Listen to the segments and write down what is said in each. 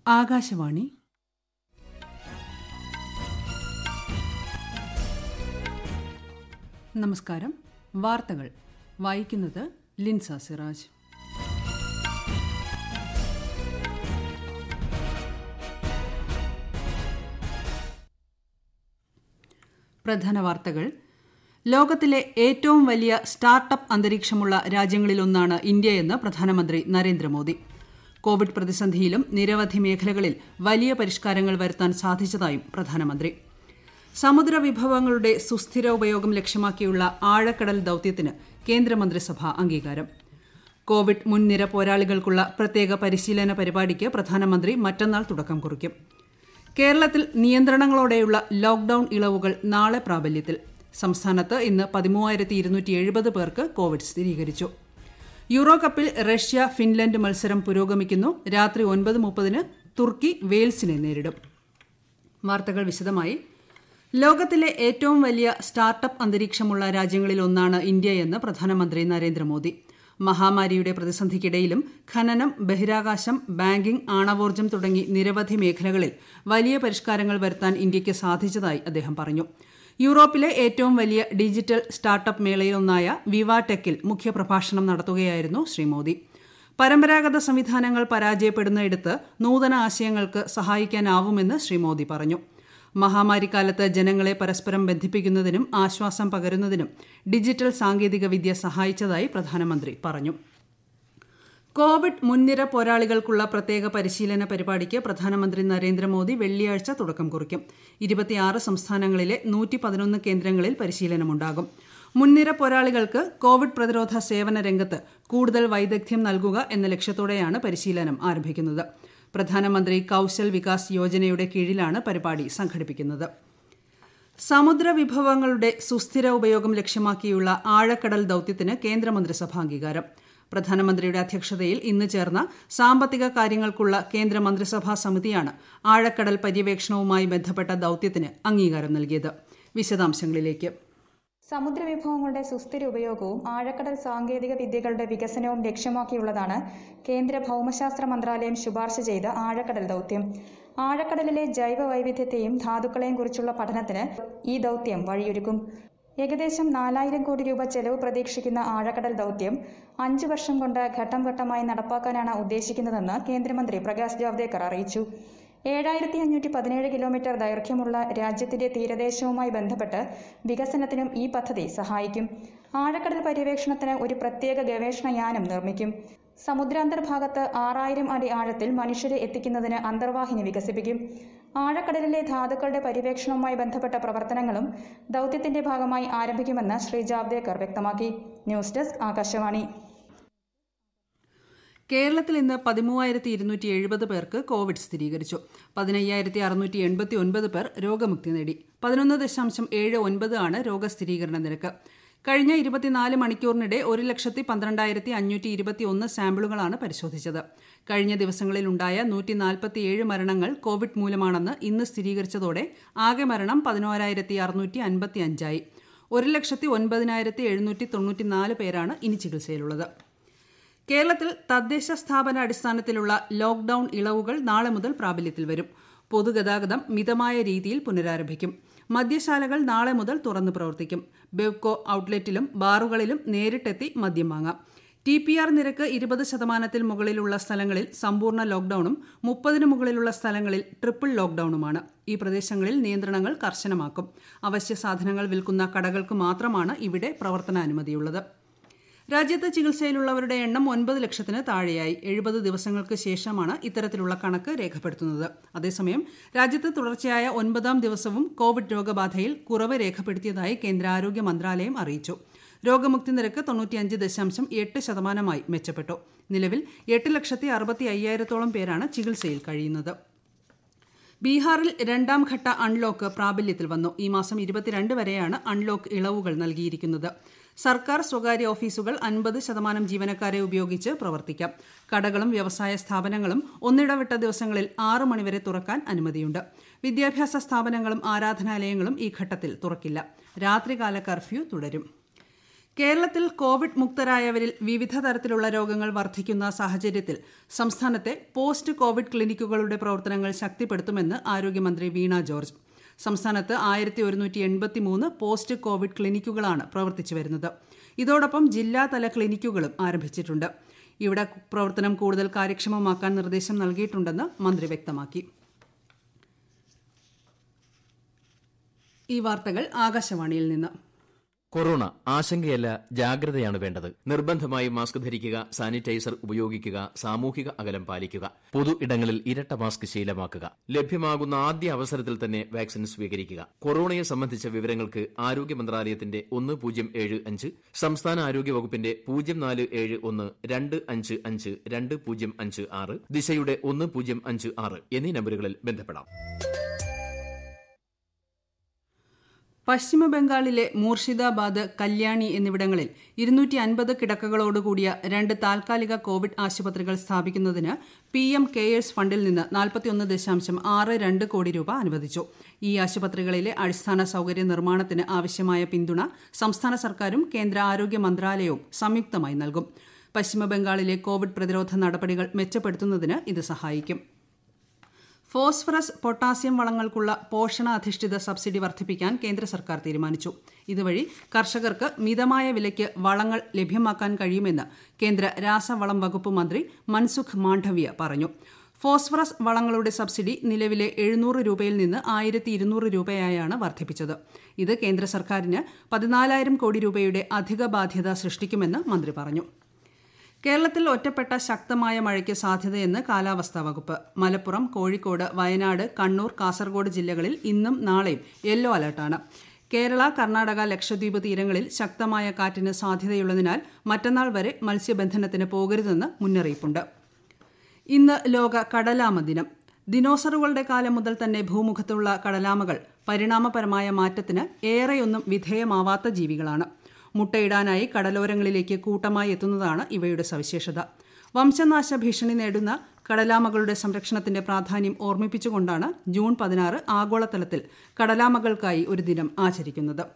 ആകാശവാണി നമസ്കാരം വാർത്തകൾ വായിക്കുന്നത് ലിൻസ സിറാജ് പ്രധാന വാർത്തകൾ ലോകത്തിലെ ഏറ്റവും വലിയ സ്റ്റാർട്ടപ്പ് അന്തരീക്ഷമുള്ള രാജ്യങ്ങളിലൊന്നാണ് ഇന്ത്യയെന്ന് പ്രധാനമന്ത്രി നരേന്ദ്രമോദി കോവിഡ് പ്രതിസന്ധിയിലും നിരവധി മേഖലകളിൽ വലിയ പരിഷ്കാരങ്ങൾ വരുത്താൻ സാധിച്ചതായും പ്രധാനമന്ത്രി സമുദ്ര വിഭവങ്ങളുടെ സുസ്ഥിര ഉപയോഗം ലക്ഷ്യമാക്കിയുള്ള ആഴക്കടൽ ദൌത്യത്തിന് കേന്ദ്രമന്ത്രിസഭ അംഗീകാരം കോവിഡ് മുൻനിര പോരാളികൾക്കുള്ള പ്രത്യേക പരിശീലന പരിപാടിക്ക് പ്രധാനമന്ത്രി മറ്റന്നാൾ തുടക്കം കുറിക്കും കേരളത്തിൽ നിയന്ത്രണങ്ങളോടെയുള്ള ലോക്ഡൌൺ ഇളവുകൾ നാളെ പ്രാബല്യത്തിൽ സംസ്ഥാനത്ത് ഇന്ന് പതിമൂവായിരത്തി ഇരുന്നൂറ്റി എഴുപത് പേർക്ക് കോവിഡ് സ്ഥിരീകരിച്ചു യൂറോ കപ്പിൽ റഷ്യ ഫിൻലൻഡ് മത്സരം പുരോഗമിക്കുന്നു രാത്രി ഒൻപത് മുപ്പതിന് തുർക്കി വെയിൽസിനെ നേരിടും വാർത്തകൾ വിശദമായി ലോകത്തിലെ ഏറ്റവും വലിയ സ്റ്റാർട്ടപ്പ് അന്തരീക്ഷമുള്ള രാജ്യങ്ങളിലൊന്നാണ് ഇന്ത്യയെന്ന് പ്രധാനമന്ത്രി നരേന്ദ്രമോദി മഹാമാരിയുടെ പ്രതിസന്ധിക്കിടയിലും ഖനനം ബഹിരാകാശം ബാങ്കിംഗ് ആണവോർജ്ജം തുടങ്ങി നിരവധി മേഖലകളിൽ വലിയ പരിഷ്കാരങ്ങൾ വരുത്താൻ ഇന്ത്യയ്ക്ക് സാധിച്ചതായി അദ്ദേഹം പറഞ്ഞു യൂറോപ്പിലെ ഏറ്റവും വലിയ ഡിജിറ്റൽ സ്റ്റാർട്ടപ്പ് മേളയിലൊന്നായ വിവ ടെക്കിൽ മുഖ്യപ്രഭാഷണം നടത്തുകയായിരുന്നു ശ്രീ മോദി പരമ്പരാഗത സംവിധാനങ്ങൾ പരാജയപ്പെടുന്നയിടത്ത് നൂതന ആശയങ്ങൾക്ക് സഹായിക്കാനാവുമെന്ന് ശ്രീ മോദി പറഞ്ഞു മഹാമാരിക്കാലത്ത് ജനങ്ങളെ പരസ്പരം ബന്ധിപ്പിക്കുന്നതിനും ആശ്വാസം പകരുന്നതിനും ഡിജിറ്റൽ സാങ്കേതിക വിദ്യ സഹായിച്ചതായി പ്രധാനമന്ത്രി പറഞ്ഞു കോവിഡ് മുൻനിര പോരാളികൾക്കുള്ള പ്രത്യേക പരിശീലന പരിപാടിക്ക് പ്രധാനമന്ത്രി നരേന്ദ്രമോദി വെള്ളിയാഴ്ച തുടക്കം കുറിക്കും ഇരുപത്തിയാറ് സംസ്ഥാനങ്ങളിലെ നൂറ്റി പതിനൊന്ന് കേന്ദ്രങ്ങളിൽ പരിശീലനമുണ്ടാകും മുൻനിര പോരാളികൾക്ക് കോവിഡ് പ്രതിരോധ സേവന രംഗത്ത് കൂടുതൽ വൈദഗ്ധ്യം നൽകുക എന്ന ലക്ഷ്യത്തോടെയാണ് പരിശീലനം ആരംഭിക്കുന്നത് പ്രധാനമന്ത്രി കൌശൽ വികാസ് യോജനയുടെ കീഴിലാണ് പരിപാടി സംഘടിപ്പിക്കുന്നത് സമുദ്ര വിഭവങ്ങളുടെ സുസ്ഥിര ഉപയോഗം ലക്ഷ്യമാക്കിയുള്ള ആഴക്കടൽ ദൌത്യത്തിന് കേന്ദ്രമന്ത്രിസഭ അംഗീകാരം പ്രധാനമന്ത്രിയുടെ അധ്യക്ഷതയിൽ ഇന്ന് ചേർന്ന സാമ്പത്തിക കാര്യങ്ങൾക്കുള്ള കേന്ദ്ര മന്ത്രിസഭാ സമിതിയാണ് ആഴക്കടൽ പര്യവേക്ഷണവുമായി ബന്ധപ്പെട്ട ദൌത്യത്തിന് അംഗീകാരം നൽകിയത് വിശദാംശങ്ങളിലേക്ക് സമുദ്രവിഭവങ്ങളുടെ സുസ്ഥിര ഉപയോഗവും ആഴക്കടൽ സാങ്കേതിക വിദ്യകളുടെ വികസനവും ലക്ഷ്യമാക്കിയുള്ളതാണ് കേന്ദ്ര ഭൗമശാസ്ത്ര മന്ത്രാലയം ശുപാർശ ചെയ്ത ആഴക്കടൽ ദൗത്യം ആഴക്കടലിലെ ജൈവ വൈവിധ്യത്തെയും ധാതുക്കളെയും കുറിച്ചുള്ള പഠനത്തിന് ഈ ദൗത്യം വഴിയൊരുക്കും ഏകദേശം നാലായിരം കോടി രൂപ ചെലവ് പ്രതീക്ഷിക്കുന്ന ആഴക്കടൽ ദൗത്യം അഞ്ചു വർഷം കൊണ്ട് ഘട്ടം ഘട്ടമായി നടപ്പാക്കാനാണ് ഉദ്ദേശിക്കുന്നതെന്ന് കേന്ദ്രമന്ത്രി പ്രകാശ് ജാവ്ദേക്കർ അറിയിച്ചു ഏഴായിരത്തി അഞ്ഞൂറ്റി പതിനേഴ് കിലോമീറ്റർ ദൈർഘ്യമുള്ള രാജ്യത്തിന്റെ തീരദേശവുമായി ബന്ധപ്പെട്ട് വികസനത്തിനും ഈ പദ്ധതി സഹായിക്കും ആഴക്കടൽ പര്യവേക്ഷണത്തിന് ഒരു പ്രത്യേക ഗവേഷണ യാനം നിർമ്മിക്കും സമുദ്രാന്തർഭാഗത്ത് ആറായിരം അടി ആഴത്തിൽ മനുഷ്യരെ എത്തിക്കുന്നതിന് അന്തർവാഹിനി വികസിപ്പിക്കും ആഴക്കടലിലെ ധാതുക്കളുടെ പര്യവേക്ഷണവുമായി ബന്ധപ്പെട്ട പ്രവർത്തനങ്ങളും ദൗത്യത്തിന്റെ ഭാഗമായി ആരംഭിക്കുമെന്ന് ശ്രീ ജാവ്ദേക്കർ വ്യക്തമാക്കി ന്യൂസ് ഡെസ്ക് ആകാശവാണി കേരളത്തിൽ ഇന്ന് പതിമൂവായിരത്തി ഇരുന്നൂറ്റി എഴുപത് പേർക്ക് കോവിഡ് സ്ഥിരീകരിച്ചു പതിനയ്യായിരത്തി അറുന്നൂറ്റി എൺപത്തി ഒൻപത് പേർ രോഗമുക്തി നേടി പതിനൊന്ന് ദശാംശം ഏഴ് ഒൻപത് ആണ് രോഗസ്ഥിരീകരണ നിരക്ക് കഴിഞ്ഞ ഇരുപത്തിനാല് മണിക്കൂറിനിടെ ഒരു ലക്ഷത്തി പന്ത്രണ്ടായിരത്തി അഞ്ഞൂറ്റി ഇരുപത്തി ഒന്ന് സാമ്പിളുകളാണ് പരിശോധിച്ചത് കഴിഞ്ഞ ദിവസങ്ങളിലുണ്ടായ നൂറ്റി നാൽപ്പത്തിയേഴ് മരണങ്ങൾ കോവിഡ് മൂലമാണെന്ന് ഇന്ന് സ്ഥിരീകരിച്ചതോടെ ആകെ മരണം പതിനോരായിരത്തി അറുന്നൂറ്റി അൻപത്തി അഞ്ചായി ഒരു ലക്ഷത്തി ഒൻപതിനായിരത്തി എഴുന്നൂറ്റി തൊണ്ണൂറ്റിനാല് പേരാണ് ഇനി ചികിത്സയിലുള്ളത് കേരളത്തിൽ തദ്ദേശ സ്ഥാപന അടിസ്ഥാനത്തിലുള്ള ലോക്ഡൌൺ ഇളവുകൾ നാളെ മുതൽ പ്രാബല്യത്തിൽ വരും പൊതുഗതാഗതം മിതമായ രീതിയിൽ പുനരാരംഭിക്കും മദ്യശാലകൾ നാളെ മുതൽ തുറന്നു പ്രവർത്തിക്കും ബെവ്കോ ഔട്ട്ലെറ്റിലും ബാറുകളിലും നേരിട്ടെത്തി മദ്യം വാങ്ങാം ടി പി ആർ നിരക്ക് ഇരുപത് ശതമാനത്തിൽ മുകളിലുള്ള സ്ഥലങ്ങളിൽ സമ്പൂർണ്ണ ലോക്ഡൌണും മുപ്പതിന് മുകളിലുള്ള സ്ഥലങ്ങളിൽ ട്രിപ്പിൾ ലോക്ഡൌണുമാണ് ഈ പ്രദേശങ്ങളിൽ നിയന്ത്രണങ്ങൾ കർശനമാക്കും അവശ്യ സാധനങ്ങൾ വിൽക്കുന്ന കടകൾക്ക് മാത്രമാണ് ഇവിടെ പ്രവർത്തനാനുമതിയുള്ളത് രാജ്യത്ത് ചികിത്സയിലുള്ളവരുടെ എണ്ണം ഒൻപത് ലക്ഷത്തിന് താഴെയായി എഴുപത് ദിവസങ്ങൾക്ക് ശേഷമാണ് ഇത്തരത്തിലുള്ള കണക്ക് രേഖപ്പെടുത്തുന്നത് അതേസമയം രാജ്യത്ത് തുടർച്ചയായ ഒൻപതാം ദിവസവും കോവിഡ് രോഗബാധയിൽ കുറവ് രേഖപ്പെടുത്തിയതായി കേന്ദ്ര ആരോഗ്യ മന്ത്രാലയം അറിയിച്ചു രോഗമുക്തി നിരക്ക് തൊണ്ണൂറ്റിയഞ്ച് ദശാംശം എട്ട് ശതമാനമായി മെച്ചപ്പെട്ടു നിലവിൽ എട്ട് ലക്ഷത്തി അറുപത്തി അയ്യായിരത്തോളം പേരാണ് ചികിത്സയിൽ കഴിയുന്നത് ബീഹാറിൽ രണ്ടാം ഘട്ട അൺലോക്ക് പ്രാബല്യത്തിൽ വന്നു ഈ മാസം ഇരുപത്തിരണ്ട് വരെയാണ് അൺലോക്ക് ഇളവുകൾ നൽകിയിരിക്കുന്നത് സർക്കാർ സ്വകാര്യ ഓഫീസുകൾ അൻപത് ശതമാനം ജീവനക്കാരെ ഉപയോഗിച്ച് പ്രവർത്തിക്കാം കടകളും വ്യവസായ സ്ഥാപനങ്ങളും ഒന്നിടവിട്ട ദിവസങ്ങളിൽ ആറ് മണിവരെ തുറക്കാൻ അനുമതിയുണ്ട് വിദ്യാഭ്യാസ സ്ഥാപനങ്ങളും ആരാധനാലയങ്ങളും ഈ ഘട്ടത്തിൽ തുറക്കില്ല രാത്രികാല കർഫ്യൂ തുടരും കേരളത്തിൽ കോവിഡ് മുക്തരായവരിൽ വിവിധ തരത്തിലുള്ള രോഗങ്ങൾ വർദ്ധിക്കുന്ന സാഹചര്യത്തിൽ സംസ്ഥാനത്തെ പോസ്റ്റ് കോവിഡ് ക്ലിനിക്കുകളുടെ പ്രവർത്തനങ്ങൾ ശക്തിപ്പെടുത്തുമെന്ന് ആരോഗ്യമന്ത്രി വീണ ജോർജ് സംസ്ഥാനത്ത് ആയിരത്തി ഒരുന്നൂറ്റി എൺപത്തിമൂന്ന് പോസ്റ്റ് കോവിഡ് ക്ലിനിക്കുകളാണ് പ്രവർത്തിച്ചു വരുന്നത് ഇതോടൊപ്പം ജില്ലാതല ക്ലിനിക്കുകളും ആരംഭിച്ചിട്ടുണ്ട് ഇവിടെ പ്രവർത്തനം കൂടുതൽ കാര്യക്ഷമമാക്കാൻ നിർദ്ദേശം നൽകിയിട്ടുണ്ടെന്ന് മന്ത്രി വ്യക്തമാക്കി ഈ വാർത്തകൾ ആകാശവാണിയിൽ നിന്ന് കൊറോണ ആശങ്കയല്ല ജാഗ്രതയാണ് വേണ്ടത് നിർബന്ധമായി മാസ്ക് ധരിക്കുക സാനിറ്റൈസർ ഉപയോഗിക്കുക സാമൂഹിക അകലം പാലിക്കുക പൊതു ഇടങ്ങളിൽ ഇരട്ട മാസ്ക് ശീലമാക്കുക ലഭ്യമാകുന്ന ആദ്യ അവസരത്തിൽ തന്നെ വാക്സിൻ സ്വീകരിക്കുക കൊറോണയെ സംബന്ധിച്ച വിവരങ്ങൾക്ക് ആരോഗ്യ മന്ത്രാലയത്തിന്റെ ഒന്ന് പൂജ്യം ഏഴ് അഞ്ച് സംസ്ഥാന ആരോഗ്യ വകുപ്പിന്റെ പൂജ്യം നാല് ഏഴ് ഒന്ന് രണ്ട് അഞ്ച് അഞ്ച് രണ്ട് പൂജ്യം അഞ്ച് ആറ് ദിശയുടെ ഒന്ന് പൂജ്യം അഞ്ച് ആറ് എന്നീ നമ്പറുകളിൽ ബന്ധപ്പെടാം പശ്ചിമ ബംഗാളിലെ മൂർഷിദാബാദ് കല്യാണി എന്നിവിടങ്ങളിൽ ഇരുന്നൂറ്റി അൻപത് കിടക്കകളോടുകൂടിയ രണ്ട് താൽക്കാലിക കോവിഡ് ആശുപത്രികൾ സ്ഥാപിക്കുന്നതിന് പി എം കെയേഴ്സ് ഫണ്ടിൽ നിന്ന് നാൽപ്പത്തിയൊന്ന് ദശാംശം ആറ് രണ്ട് കോടി രൂപ അനുവദിച്ചു ഈ ആശുപത്രികളിലെ അടിസ്ഥാന സൌകര്യ നിർമ്മാണത്തിന് ആവശ്യമായ പിന്തുണ സംസ്ഥാന സർക്കാരും കേന്ദ്ര ആരോഗ്യ മന്ത്രാലയവും സംയുക്തമായി നൽകും പശ്ചിമ ബംഗാളിലെ കോവിഡ് പ്രതിരോധ നടപടികൾ മെച്ചപ്പെടുത്തുന്നതിന് ഇത് സഹായിക്കും ഫോസ്ഫറസ് പൊട്ടാസ്യം വളങ്ങൾക്കുള്ള പോഷണ അധിഷ്ഠിത സബ്സിഡി വർദ്ധിപ്പിക്കാൻ കേന്ദ്ര സർക്കാർ തീരുമാനിച്ചു ഇതുവഴി കർഷകർക്ക് മിതമായ വിലയ്ക്ക് വളങ്ങൾ ലഭ്യമാക്കാൻ കഴിയുമെന്ന് കേന്ദ്ര രാസവളം വകുപ്പ് മന്ത്രി മൻസുഖ് മാണ്ഡവ്യ പറഞ്ഞു ഫോസ്ഫറസ് വളങ്ങളുടെ സബ്സിഡി നിലവിലെ എഴുന്നൂറ് രൂപയിൽ നിന്ന് ആയിരത്തി ഇരുന്നൂറ് രൂപയായാണ് വർദ്ധിപ്പിച്ചത് ഇത് കേന്ദ്ര സർക്കാരിന് പതിനാലായിരം കോടി രൂപയുടെ അധിക ബാധ്യത സൃഷ്ടിക്കുമെന്ന് മന്ത്രി പറഞ്ഞു കേരളത്തിൽ ഒറ്റപ്പെട്ട ശക്തമായ മഴയ്ക്ക് സാധ്യതയെന്ന് കാലാവസ്ഥാ വകുപ്പ് മലപ്പുറം കോഴിക്കോട് വയനാട് കണ്ണൂർ കാസർഗോഡ് ജില്ലകളിൽ ഇന്നും നാളെയും യെല്ലോ അലർട്ടാണ് കേരള കർണാടക ലക്ഷദ്വീപ് തീരങ്ങളിൽ ശക്തമായ കാറ്റിന് സാധ്യതയുള്ളതിനാൽ മറ്റന്നാൾ വരെ മത്സ്യബന്ധനത്തിന് പോകരുതെന്ന് മുന്നറിയിപ്പുണ്ട് ഇന്ന് ലോക കടലാമ ദിനം ദിനോസറുകളുടെ കാലം മുതൽ തന്നെ ഭൂമുഖത്തുള്ള കടലാമകൾ പരിണാമപരമായ മാറ്റത്തിന് ഏറെയൊന്നും വിധേയമാവാത്ത ജീവികളാണ് മുട്ടയിടാനായി കടലോരങ്ങളിലേക്ക് കൂട്ടമായി എത്തുന്നതാണ് ഇവയുടെ സവിശേഷത വംശനാശ ഭീഷണി നേടുന്ന കടലാമകളുടെ സംരക്ഷണത്തിന്റെ പ്രാധാന്യം ഓർമ്മിപ്പിച്ചുകൊണ്ടാണ് ജൂൺ പതിനാറ് ആഗോളതലത്തിൽ കടലാമകൾക്കായി ഒരു ദിനം ആചരിക്കുന്നത്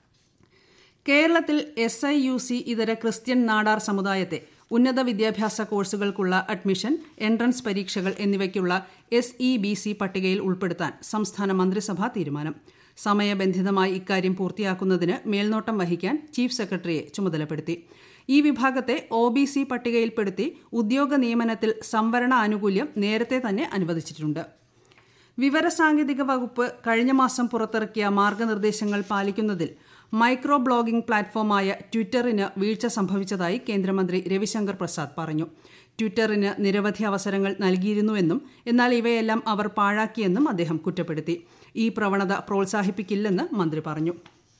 കേരളത്തിൽ എസ് ഐ യു സി ഇതര ക്രിസ്ത്യൻ നാടാർ സമുദായത്തെ ഉന്നത വിദ്യാഭ്യാസ കോഴ്സുകൾക്കുള്ള അഡ്മിഷൻ എൻട്രൻസ് പരീക്ഷകൾ എന്നിവയ്ക്കുള്ള എസ് ഇ ബി സി പട്ടികയിൽ ഉൾപ്പെടുത്താൻ സംസ്ഥാന മന്ത്രിസഭാ തീരുമാനം സമയബന്ധിതമായി ഇക്കാര്യം പൂർത്തിയാക്കുന്നതിന് മേൽനോട്ടം വഹിക്കാൻ ചീഫ് സെക്രട്ടറിയെ ചുമതലപ്പെടുത്തി ഈ വിഭാഗത്തെ ഒ ബി സി പട്ടികയിൽപ്പെടുത്തി ഉദ്യോഗ നിയമനത്തിൽ സംവരണ ആനുകൂല്യം നേരത്തെ തന്നെ അനുവദിച്ചിട്ടുണ്ട് വിവരസാങ്കേതിക വകുപ്പ് കഴിഞ്ഞ മാസം പുറത്തിറക്കിയ മാർഗനിർദ്ദേശങ്ങൾ പാലിക്കുന്നതിൽ മൈക്രോ ബ്ലോഗിംഗ് പ്ലാറ്റ്ഫോമായ ട്വിറ്ററിന് വീഴ്ച സംഭവിച്ചതായി കേന്ദ്രമന്ത്രി രവിശങ്കർ പ്രസാദ് പറഞ്ഞു ട്വിറ്ററിന് നിരവധി അവസരങ്ങൾ നൽകിയിരുന്നുവെന്നും എന്നാൽ ഇവയെല്ലാം അവർ പാഴാക്കിയെന്നും അദ്ദേഹം കുറ്റപ്പെടുത്തി ഈ പ്രവണത പ്രോത്സാഹിപ്പിക്കില്ലെന്ന് മന്ത്രി പറഞ്ഞു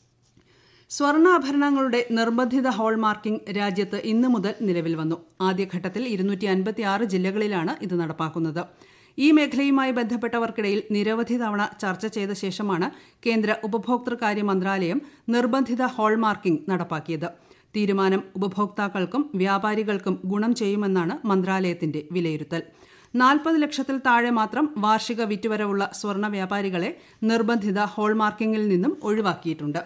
സ്വർണ്ണാഭരണങ്ങളുടെ നിർബന്ധിത ഹോൾമാർക്കിംഗ് രാജ്യത്ത് ഇന്ന് മുതൽ നിലവിൽ വന്നു ആദ്യഘട്ടത്തിൽ ഇരുന്നൂറ്റി അൻപത്തിയാറ് ജില്ലകളിലാണ് ഇത് നടപ്പാക്കുന്നത് ഈ മേഖലയുമായി ബന്ധപ്പെട്ടവർക്കിടയിൽ നിരവധി തവണ ചർച്ച ചെയ്ത ശേഷമാണ് കേന്ദ്ര ഉപഭോക്തൃകാര്യ മന്ത്രാലയം നിർബന്ധിത ഹോൾമാർക്കിംഗ് നടപ്പാക്കിയത് തീരുമാനം ഉപഭോക്താക്കൾക്കും വ്യാപാരികൾക്കും ഗുണം ചെയ്യുമെന്നാണ് മന്ത്രാലയത്തിന്റെ വിലയിരുത്തൽ നാൽപ്പത് ലക്ഷത്തിൽ താഴെ മാത്രം വാർഷിക വിറ്റുവരവുള്ള സ്വർണ്ണ വ്യാപാരികളെ നിർബന്ധിത ഹോൾമാർക്കിംഗിൽ നിന്നും ഒഴിവാക്കിയിട്ടുണ്ട്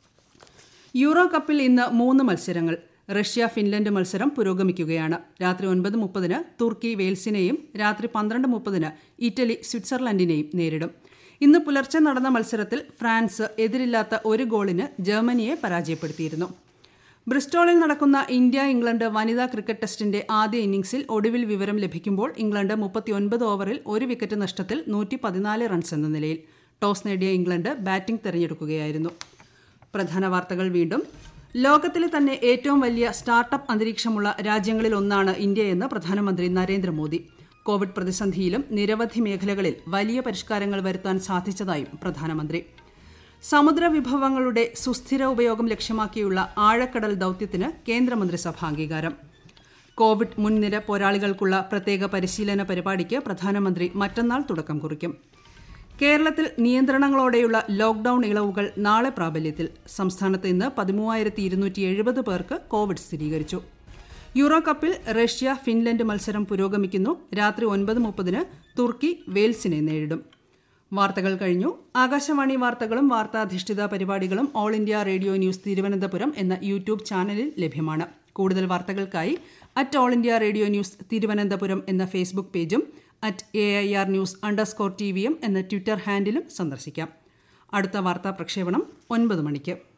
യൂറോ കപ്പിൽ ഇന്ന് മൂന്ന് മത്സരങ്ങൾ റഷ്യ ഫിൻലൻഡ് മത്സരം പുരോഗമിക്കുകയാണ് രാത്രി ഒൻപത് മുപ്പതിന് തുർക്കി വെയിൽസിനെയും രാത്രി പന്ത്രണ്ട് മുപ്പതിന് ഇറ്റലി സ്വിറ്റ്സർലൻഡിനെയും നേരിടും ഇന്ന് പുലർച്ചെ നടന്ന മത്സരത്തിൽ ഫ്രാൻസ് എതിരില്ലാത്ത ഒരു ഗോളിന് ജർമ്മനിയെ പരാജയപ്പെടുത്തിയിരുന്നു ബ്രിസ്റ്റോളിൽ നടക്കുന്ന ഇന്ത്യ ഇംഗ്ലണ്ട് വനിതാ ക്രിക്കറ്റ് ടെസ്റ്റിന്റെ ആദ്യ ഇന്നിംഗ്സിൽ ഒടുവിൽ വിവരം ലഭിക്കുമ്പോൾ ഇംഗ്ലണ്ട് മുപ്പത്തിയൊൻപത് ഓവറിൽ ഒരു വിക്കറ്റ് നഷ്ടത്തിൽ നൂറ്റി പതിനാല് റൺസ് എന്ന നിലയിൽ ടോസ് നേടിയ ഇംഗ്ലണ്ട് ബാറ്റിംഗ് തെരഞ്ഞെടുക്കുകയായിരുന്നു പ്രധാന വാർത്തകൾ വീണ്ടും ലോകത്തിലെ തന്നെ ഏറ്റവും വലിയ സ്റ്റാർട്ടപ്പ് അന്തരീക്ഷമുള്ള രാജ്യങ്ങളിൽ ഒന്നാണ് ഇന്ത്യയെന്ന് പ്രധാനമന്ത്രി നരേന്ദ്രമോദി കോവിഡ് പ്രതിസന്ധിയിലും നിരവധി മേഖലകളിൽ വലിയ പരിഷ്കാരങ്ങൾ വരുത്താൻ സാധിച്ചതായും പ്രധാനമന്ത്രി സമുദ്ര വിഭവങ്ങളുടെ സുസ്ഥിര ഉപയോഗം ലക്ഷ്യമാക്കിയുള്ള ആഴക്കടൽ ദൌത്യത്തിന് കേന്ദ്രമന്ത്രിസഭ അംഗീകാരം കോവിഡ് മുൻനിര പോരാളികൾക്കുള്ള പ്രത്യേക പരിശീലന പരിപാടിക്ക് പ്രധാനമന്ത്രി മറ്റന്നാൾ തുടക്കം കുറിക്കും കേരളത്തിൽ നിയന്ത്രണങ്ങളോടെയുള്ള ലോക്ഡൌൺ ഇളവുകൾ നാളെ പ്രാബല്യത്തിൽ സംസ്ഥാനത്ത് ഇന്ന് പതിമൂവായിരത്തി ഇരുന്നൂറ്റി എഴുപത് പേർക്ക് കോവിഡ് സ്ഥിരീകരിച്ചു യൂറോ കപ്പിൽ റഷ്യ ഫിൻലൻഡ് മത്സരം പുരോഗമിക്കുന്നു രാത്രി ഒൻപത് മുപ്പതിന് തുർക്കി വെയിൽസിനെ നേരിടും വാർത്തകൾ കഴിഞ്ഞു ആകാശവാണി വാർത്തകളും വാർത്താധിഷ്ഠിത പരിപാടികളും all India radio news Thiruvananthapuram എന്ന യൂട്യൂബ് ചാനലിൽ ലഭ്യമാണ് കൂടുതൽ വാർത്തകൾക്കായി at all India radio news Thiruvananthapuram എന്ന ഫേസ്ബുക്ക് പേജും at A I R news underscore T വിയും എന്ന ട്വിറ്റർ ഹാൻഡിലും സന്ദർശിക്കാം അടുത്ത വാർത്താ പ്രക്ഷേപണം ഒൻപത് മണിക്ക്